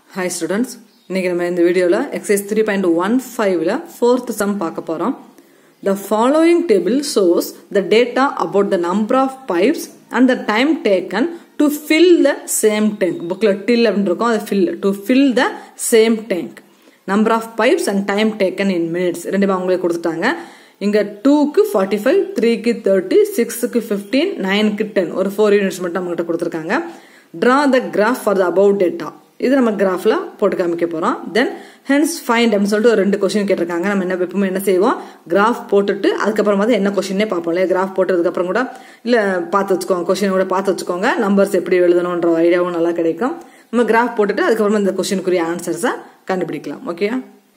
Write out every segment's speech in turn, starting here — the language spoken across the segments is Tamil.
ஹாய் ஸ்டூடெண்ட்ஸ் இன்னைக்கு நம்ம இந்த வீடியோவில் எக்ஸசைஸ் த்ரீ பாயிண்ட் ஒன் ஃபைவ்ல ஃபோர்த் சம் பார்க்க போகிறோம் the following table shows the data about the number of pipes and the time taken to fill the same tank புக்கில் டில் அப்படின்னு இருக்கும் அதை fill to fill the same tank number of pipes and time taken in minutes ரெண்டுமே அவங்களே கொடுத்துட்டாங்க இங்கே டூக்கு ஃபார்ட்டி ஃபைவ் த்ரீக்கு தேர்ட்டி சிக்ஸுக்கு ஃபிஃப்டீன் நைனுக்கு டென் ஒரு ஃபோர் யூனிட்ஸ் மட்டும் நம்மகிட்ட கொடுத்துருக்காங்க draw the graph for the about data இது நம்ம கிராஃபில் போட்டு காமிக்க போகிறோம் தென் ஹென்ஸ் ஃபைண்ட் அப்படின்னு சொல்லிட்டு ஒரு ரெண்டு கொஸ்டின் கேட்டிருக்காங்க நம்ம என்ன எப்பவுமே என்ன செய்வோம் கிராஃப் போட்டுட்டு அதுக்கப்புறமா தான் என்ன கொஸ்டினே பார்ப்போம் இல்லையா கிராஃப் போட்டதுக்கப்புறம் கூட இல்லை பார்த்து வச்சுக்கோங்க கொஸ்டின் கூட பார்த்து வச்சுக்கோங்க நம்பர்ஸ் எப்படி எழுதணுன்ற ஐடியாவும் நல்லா கிடைக்கும் நம்ம கிராஃப் போட்டுட்டு அதுக்கப்புறமா இந்த கொஸ்டினுக்குரிய ஆன்சர்ஸை கண்டுபிடிக்கலாம் ஓகே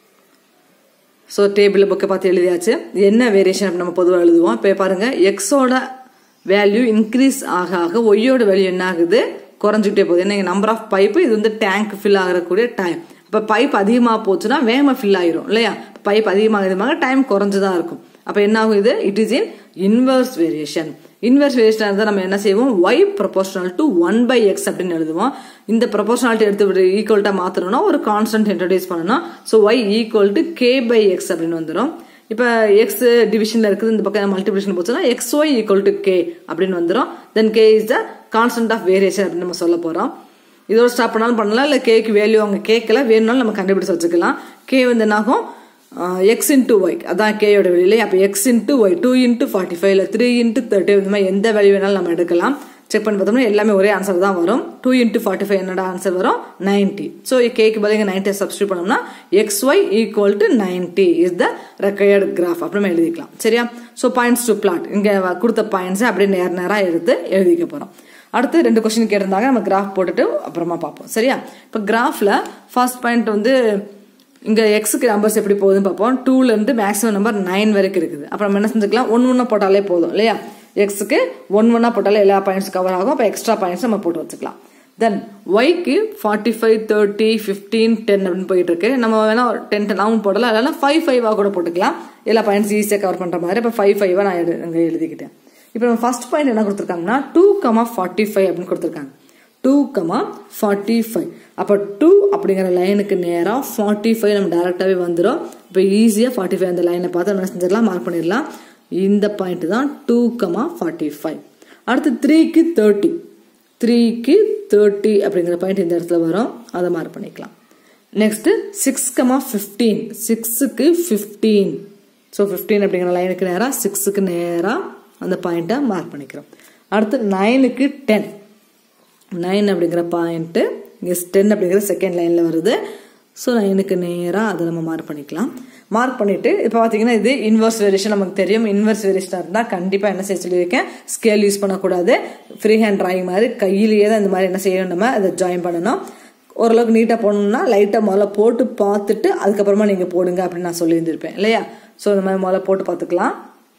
ஸோ டேபிள் புக்கை பார்த்து எழுதியாச்சு என்ன வேரியேஷன் நம்ம பொதுவாக எழுதுவோம் இப்போ பாருங்க எக்ஸோட வேல்யூ இன்க்ரீஸ் ஆக ஆக ஒய்யோட வேல்யூ என்ன ஆகுது குறைஞ்சிக்கிட்டே போகுது என்ன நம்பர் ஆஃப் பைப்பு இது வந்து டேங்க் ஃபில் ஆகக்கூடிய டைம் இப்போ பைப் அதிகமாக போச்சுன்னா வேகமாக ஃபில் ஆயிரும் இல்லையா பைப் அதிகமாக அதிகமாக டைம் குறைஞ்சுதான் இருக்கும் அப்போ என்ன ஆகும் இது it is in inverse variation inverse variation இருந்தால் நம்ம என்ன செய்வோம் y proportional to one by x அப்படின்னு எழுதுவோம் இந்த ப்ரொபோஷனாலிட்டி எடுத்து ஈக்குவல்ட்டாக மாற்றணும்னா ஒரு கான்ஸ்டன்ட் இன்ட்ரடியூஸ் பண்ணணும் so y equal to k by x அப்படின்னு வந்துடும் இப்போ எக்ஸ் டிவிஷனில் இருக்குது இந்த பக்கம் மல்டிபிளிஷன் போச்சுன்னா x y equal to k அப்படின்னு வந்துடும் then k is the constant of variation அப்படின்னு நம்ம சொல்ல போகிறோம் இதோட ஸ்டாப் பண்ணாலும் பண்ணலாம் இல்லை கேக்கு வேல்யூ அவங்க கேட்கல வேணும்னாலும் நம்ம கண்டுபிடிச்சு வச்சுக்கலாம் கே வந்து என்னாகும் எக்ஸ் இன்ட்டு ஒய் அதான் கேயோட வெளியில அப்போ x into y two into forty five இல்லை த்ரீ இன்ட்டு தேர்ட்டி இந்த மாதிரி எந்த வேல்யூ வேணாலும் நம்ம எடுக்கலாம் செக் பண்ணி பார்த்தோம்னா எல்லாமே ஒரே ஆன்சர் தான் வரும் டூ இன்ட்டு ஃபார்ட்டி ஃபைவ் என்னோட ஆன்சர் வரும் நைன்டி ஸோ கேக்கு பதிலாக நைன்டி சப்ஸ்டியூட் பண்ணோம்னா x y equal to ninety is the required graph அப்படின்னு எழுதிக்கலாம் சரியா ஸோ பாயிண்ட்ஸ் டு பிளாட் இங்கே கொடுத்த பாயிண்ட்ஸை அப்படியே நேர நேராக எடுத்து எழுதிக்க போகிறோம் அடுத்து ரெண்டு கொஸ்டின் கேட்டிருந்தாங்க நம்ம கிராஃப் போட்டுட்டு அப்புறமா பார்ப்போம் சரியா இப்போ கிராஃபில் ஃபர்ஸ்ட் பாயிண்ட் வந்து இங்கே எக்ஸுக்கு நம்பர்ஸ் எப்படி போகுதுன்னு பார்ப்போம் டூலேருந்து மேக்ஸிமம் நம்பர் நைன் வரைக்கும் இருக்குது அப்புறம் நம்ம என்ன செஞ்சுக்கலாம் ஒன்று ஒன்று போட்டாலே போதும் இல்லையா எக்ஸுக்கு ஒன் ஒன்றா போட்டாலே எல்லா பாயிண்ட்ஸ் கவர் ஆகும் அப்போ எக்ஸ்ட்ரா பாயிண்ட்ஸ் நம்ம போட்டு வச்சுக்கலாம் தென் ஒய்க்கு forty five thirty fifteen ten அப்படின்னு போயிட்டு இருக்கு நம்ம வேணா டென் டென்னாகவும் போடலாம் இல்லைனா ஃபைவ் ஃபைவாக கூட போட்டுக்கலாம் எல்லா பாயிண்ட்ஸ் ஈஸியாக கவர் பண்ணுற மாதிரி இப்போ ஃபைவ் ஃபைவாக நான் இங்கே எழுதிக்கிட்டேன் இப்போ நம்ம ஃபர்ஸ்ட் பாயிண்ட் என்ன கொடுத்துருக்காங்கன்னா டூ கமா ஃபார்ட்டி ஃபைவ் அப்படின்னு கொடுத்துருக்காங்க டூ கமா ஃபார்ட்டி ஃபைவ் அப்போ டூ அப்படிங்கிற லைனுக்கு நேராக ஃபார்ட்டி ஃபைவ் நம்ம டேரெக்டாகவே வந்துடும் இப்போ ஈஸியாக ஃபார்ட்டி ஃபைவ் அந்த லைனை பார்த்து என்ன செஞ்சிடலாம் மார்க் பண்ணிடலாம் இந்த பாயிண்ட் தான் டூ கமா ஃபார்ட்டி ஃபைவ் அடுத்து த்ரீக்கு தேர்ட்டி த்ரீக்கு தேர்ட்டி அப்படிங்கிற பாயிண்ட் இந்த இடத்துல வரும் அதை மார்க் பண்ணிக்கலாம் நெக்ஸ்ட் சிக்ஸ் கமா ஃபிஃப்டீன் சிக்ஸுக்கு ஃபிஃப்டீன் ஸோ ஃபிஃப்டீன் அப்படிங்கிற லைனுக்கு நேராக சிக்ஸுக்கு நேராக அந்த பாயிண்ட்டை மார்க் பண்ணிக்கிறோம் அடுத்து நைனுக்கு டென் நைன் அப்படிங்கிற பாயிண்ட்டு இங்கே டென் அப்படிங்கிற செகண்ட் லைனில் வருது ஸோ நைனுக்கு நேராக அதை நம்ம மார்க் பண்ணிக்கலாம் மார்க் பண்ணிட்டு இப்போ பார்த்தீங்கன்னா இது இன்வர்ஸ் வேரியேஷன் நமக்கு தெரியும் இன்வர்ஸ் வேரியேஷனாக இருந்தால் கண்டிப்பாக என்ன செய்ய சொல்லியிருக்கேன் ஸ்கேல் யூஸ் பண்ணக்கூடாது ஃப்ரீ ஹேண்ட் ட்ராயிங் மாதிரி கையிலேயே தான் இந்த மாதிரி என்ன செய்யணும் நம்ம அதை ஜாயின் பண்ணணும் ஓரளவுக்கு நீட்டாக போடணும்னா லைட்டாக முதல்ல போட்டு பார்த்துட்டு அதுக்கப்புறமா நீங்கள் போடுங்க அப்படின்னு நான் சொல்லியிருந்திருப்பேன் இல்லையா ஸோ இந்த மாதிரி முதல்ல போட்டு பார்த்துக்கலாம்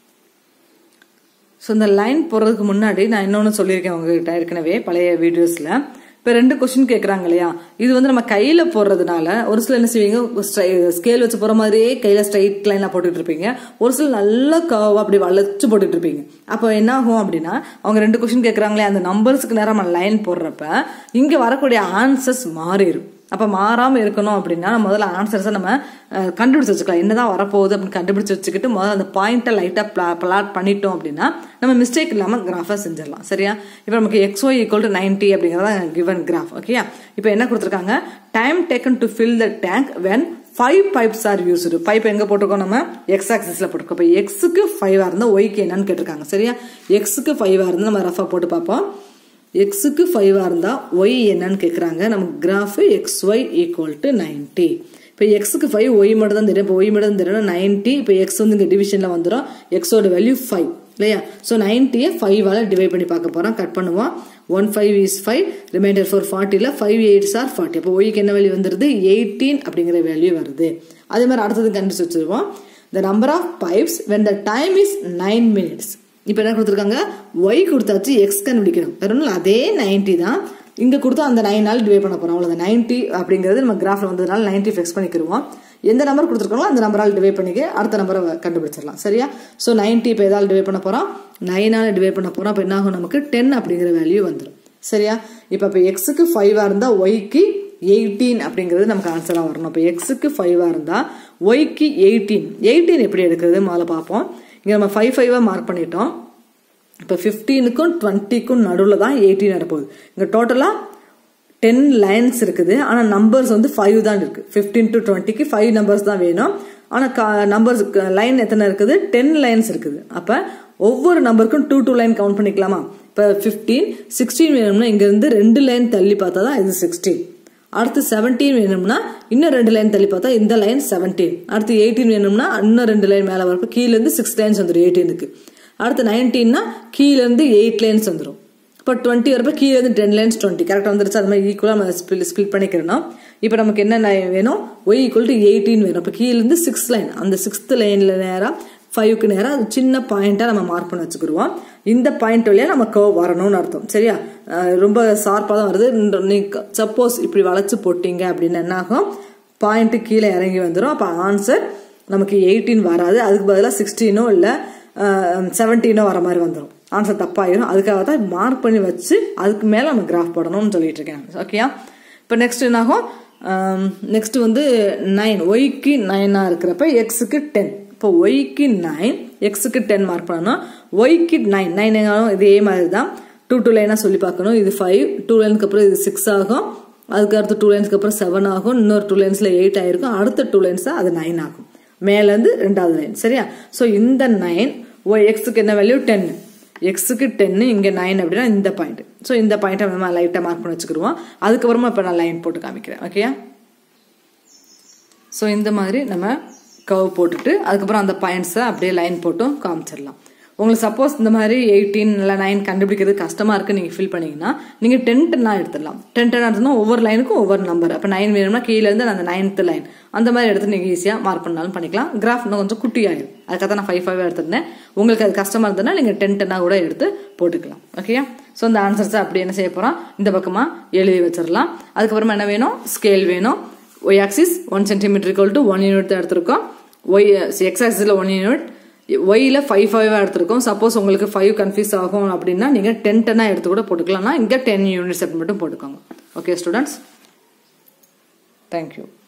ஸோ இந்த லைன் போடுறதுக்கு முன்னாடி நான் இன்னொன்று சொல்லியிருக்கேன் உங்ககிட்ட ஏற்கனவே பழைய வீடியோஸில் இப்போ ரெண்டு கொஸ்டின் கேட்குறாங்க இல்லையா இது வந்து நம்ம கையில் போடுறதுனால ஒரு சில என்ன செய்வீங்க ஸ்கேல் வச்சு போகிற மாதிரியே கையில் ஸ்ட்ரைட் லைனாக போட்டுட்டு இருப்பீங்க ஒரு சில நல்ல கவ் அப்படி வளைச்சு போட்டுட்டு இருப்பீங்க அப்போ என்ன ஆகும் அப்படின்னா அவங்க ரெண்டு கொஸ்டின் கேட்குறாங்களே அந்த நம்பர்ஸுக்கு நேரம் நம்ம லைன் போடுறப்ப இங்கே வரக்கூடிய ஆன்சர்ஸ் மாறிடும் அப்போ மாறாமல் இருக்கணும் அப்படின்னா முதல்ல ஆன்சர்ஸை நம்ம கண்டுபிடிச்சு வச்சுக்கலாம் என்னதான் வரப்போகுது அப்படின்னு கண்டுபிடிச்சு வச்சுக்கிட்டு முதல்ல அந்த பாயிண்ட்டை லைட்டாக பிளா பிளாட் பண்ணிட்டோம் அப்படின்னா நம்ம மிஸ்டேக் இல்லாமல் கிராஃபை செஞ்சிடலாம் சரியா இப்போ நமக்கு x y equal to ninety அப்படிங்கிறத கிவன் கிராஃப் ஓகேயா இப்போ என்ன கொடுத்துருக்காங்க time taken to fill the tank when five pipes are used pipe எங்கே போட்டிருக்கோம் நம்ம எக்ஸ் ஆக்சிஸில் போட்டிருக்கோம் இப்போ எக்ஸுக்கு ஃபைவாக இருந்தால் ஒய்க்கு என்னன்னு கேட்டிருக்காங்க சரியா எக்ஸுக்கு ஃபைவாக இருந்தால் நம்ம ரஃபாக போட்டு பார்ப்போம் எக்ஸுக்கு ஃபைவாக இருந்தால் ஒய் என்னன்னு கேட்குறாங்க நமக்கு graph x y equal to ninety இப்போ எக்ஸுக்கு ஃபைவ் ஒய் மட்டும் தான் தெரியும் இப்போ ஒய் மட்டும் தான் தெரியும் நைன்ட்டி இப்போ எக்ஸ் வந்து இங்கே டிவிஷனில் வந்துடும் எக்ஸோட வேல்யூ ஃபைவ் இல்லையா ஸோ நைன்ட்டியை ஃபைவால் டிவைட் பண்ணி பார்க்க போகிறோம் கட் பண்ணுவோம் one five is five remainder four ஃபார்ட்டியில் ஃபைவ் எயிட்ஸ் ஆர் ஃபார்ட்டி அப்போ ஒய்க்கு என்ன வேல்யூ வந்துடுது எயிட்டீன் அப்படிங்கிற வேல்யூ வருது அதே மாதிரி அடுத்தது கண்டுபிடிச்சு வச்சுருவோம் the number of pipes when the time is nine minutes இப்போ என்ன கொடுத்துருக்காங்க ஒய் கொடுத்தாச்சு எக்ஸ் கண்டுபிடிக்கணும் வேற அதே நைன்ட்டி தான் இங்கே கொடுத்தா அந்த நைன் நாள் டிவைட் பண்ண போகிறோம் அவ்வளோதான் நைன்ட்டி அப்படிங்கிறது நம்ம கிராஃபில் வந்ததுனால நைன்ட்டி ஃபிக்ஸ் பண்ணிக்கிடுவோம் எந்த நம்பர் கொடுத்துருக்காங்களோ அந்த நம்பரால் டிவைட் பண்ணிக்க அடுத்த நம்பரை கண்டுபிடிச்சிடலாம் சரியா ஸோ நைன்ட்டி இப்போ எதாவது டிவைட் பண்ண போகிறோம் நைனால் டிவைட் பண்ண போகிறோம் அப்போ என்ன ஆகும் நமக்கு டென் அப்படிங்கிற வேல்யூ வந்துடும் சரியா இப்போ இப்போ எக்ஸுக்கு ஃபைவாக இருந்தால் ஒய்க்கு எயிட்டீன் அப்படிங்கிறது நமக்கு ஆன்சராக வரணும் இப்போ எக்ஸுக்கு ஃபைவாக இருந்தால் ஒய்க்கு எயிட்டீன் எயிட்டீன் எப்படி எடுக்கிறது முதல்ல பார்ப்போம் இங்கே நம்ம ஃபைவ் ஃபைவாக மார்க் பண்ணிட்டோம் இப்போ ஃபிஃப்டீனுக்கும் டுவெண்ட்டிக்கும் நடுவில் தான் எயிட்டீன் வரப்போகுது இங்கே டோட்டலாக டென் லைன்ஸ் இருக்குது ஆனால் நம்பர்ஸ் வந்து ஃபைவ் தான் இருக்குது ஃபிஃப்டீன் டு டுவெண்ட்டிக்கு ஃபைவ் நம்பர்ஸ் தான் வேணும் ஆனால் நம்பர்ஸ் லைன் எத்தனை இருக்குது டென் லைன்ஸ் இருக்குது அப்போ ஒவ்வொரு நம்பருக்கும் டூ டூ லைன் கவுண்ட் பண்ணிக்கலாமா இப்போ ஃபிஃப்டீன் சிக்ஸ்டீன் வேணும்னா இங்கேருந்து ரெண்டு லைன் தள்ளி பார்த்தா தான் இது சிக்ஸ்டீன் அடுத்து செவன்டீன் வேணும்னா இன்னும் ரெண்டு லைன் தள்ளி பார்த்தா இந்த லைன் செவன்டீன் அடுத்து எயிட்டீன் வேணும்னா இன்னும் ரெண்டு லைன் மேலே வரப்போ கீழேருந்து சிக்ஸ் லைன்ஸ் வந்துடும் எயிட்டீனுக்கு அடுத்து நைன்டீன்னா கீழேருந்து எயிட் லைன்ஸ் வந்துடும் இப்போ டுவெண்ட்டி வரப்போ கீழே இருந்து டென் லைன்ஸ் டுவெண்ட்டி கரெக்டாக வந்துருச்சு அது மாதிரி ஈக்குவலாக நம்ம ஸ்பில் ஸ்பில் பண்ணிக்கிறோம் இப்போ நமக்கு என்ன வேணும் ஒய் ஈக்குவல் டு எயிட்டீன் வேணும் இப்போ கீழேருந்து சிக்ஸ் லைன் அந்த சிக்ஸ்த் லைனில் நேராக ஃபைவ்க்கு நேராக அது சின்ன பாயிண்ட்டாக நம்ம மார்க் பண்ணி வச்சுக்கிடுவோம் இந்த பாயிண்ட் வழியாக நம்ம கர்வ் வரணும்னு அர்த்தம் சரியா ரொம்ப ஷார்ப்பாக தான் வருது நீ சப்போஸ் இப்படி வளைச்சு போட்டீங்க அப்படின்னு என்ன ஆகும் பாயிண்ட்டு கீழே இறங்கி வந்துடும் அப்போ ஆன்சர் நமக்கு எயிட்டீன் வராது அதுக்கு பதிலாக சிக்ஸ்டீனோ இல்லை செவன்டீனோ வர மாதிரி வந்துடும் ஆன்சர் தப்பாயிடும் அதுக்காக தான் மார்க் பண்ணி வச்சு அதுக்கு மேலே நம்ம கிராஃப் போடணும்னு சொல்லிட்டு இருக்கேன் ஓகேயா இப்போ நெக்ஸ்ட் என்னாகும் நெக்ஸ்ட் வந்து நைன் ஒய்க்கு நைனாக இருக்கிறப்ப எக்ஸுக்கு டென் இப்போ ஒய்க்கு நைன் எக்ஸுக்கு டென் மார்க் பண்ணணும் ஒய்க்கு நைன் நைன் இதே மாதிரி தான் டூ டூ லைனாக சொல்லி பார்க்கணும் இது ஃபைவ் டூ லைனுக்கு அப்புறம் இது சிக்ஸ் ஆகும் அதுக்கு அடுத்த டூ லைன்ஸ்க்கு அப்புறம் செவன் ஆகும் இன்னொரு டூ லைன்ஸில் எயிட் ஆயிருக்கும் அடுத்த டூ லைன்ஸ் அது நைன் ஆகும் மேலேருந்து ரெண்டாவது லைன் சரியா ஸோ இந்த நைன் ஒய் எக்ஸுக்கு என்ன வேல்யூ டென் எக்ஸுக்கு டென்னு இங்கே நைன் அப்படின்னா இந்த பாயிண்ட் ஸோ இந்த பாயிண்ட்டை நம்ம லைட்டாக மார்க் பண்ணி வச்சுக்கிடுவோம் அதுக்கப்புறமா இப்போ நான் லைன் போட்டு காமிக்கிறேன் ஓகேயா ஸோ இந்த மாதிரி நம்ம கவ் போட்டுட்டு அதுக்கப்புறம் அந்த பாயிண்ட்ஸை அப்படியே லைன் போட்டும் காமிச்சிடலாம் உங்களுக்கு சப்போஸ் இந்த மாதிரி எயிட்டீன் இல்லை நைன் கண்டுபிடிக்கிறது கஷ்டமாக இருக்குது நீங்கள் ஃபில் பண்ணிங்கன்னா நீங்கள் டென் டென்னாக எடுத்துடலாம் டென் டென் எடுத்தோம்னா ஒவ்வொரு லைனுக்கும் ஒவ்வொரு நம்பர் அப்போ நைன் வேணும்னா கீழேருந்து அந்த நைன்த் லைன் அந்த மாதிரி எடுத்து நீங்கள் ஈஸியாக மார்க் பண்ணாலும் பண்ணிக்கலாம் கிராஃப் இன்னும் கொஞ்சம் குட்டியாயிரும் அதுக்காக தான் நான் ஃபைவ் ஃபைவ் எடுத்துருந்தேன் உங்களுக்கு அது கஷ்டமாக இருந்ததுன்னா நீங்கள் டென் டென்னாக கூட எடுத்து போட்டுக்கலாம் ஓகேயா ஸோ இந்த ஆன்சர்ஸை அப்படி என்ன செய்ய போகிறோம் இந்த பக்கமாக எழுதி வச்சிடலாம் அதுக்கப்புறமா என்ன வேணும் ஸ்கேல் வேணும் y axis one centimetre equal to one unit தான் எடுத்திருக்கோம் ஒய் எக்ஸ் ஆக்சிஸில் ஒன் யூனிட் ஒய்யில் ஃபைவ் ஃபைவாக எடுத்திருக்கோம் சப்போஸ் உங்களுக்கு ஃபைவ் கன்ஃபியூஸ் ஆகும் அப்படின்னா நீங்கள் டென் டென்னாக எடுத்து கூட போட்டுக்கலாம்னா இங்கே டென் யூனிட்ஸ் மட்டும் போட்டுக்கோங்க ஓகே ஸ்டூடெண்ட்ஸ் தேங்க்யூ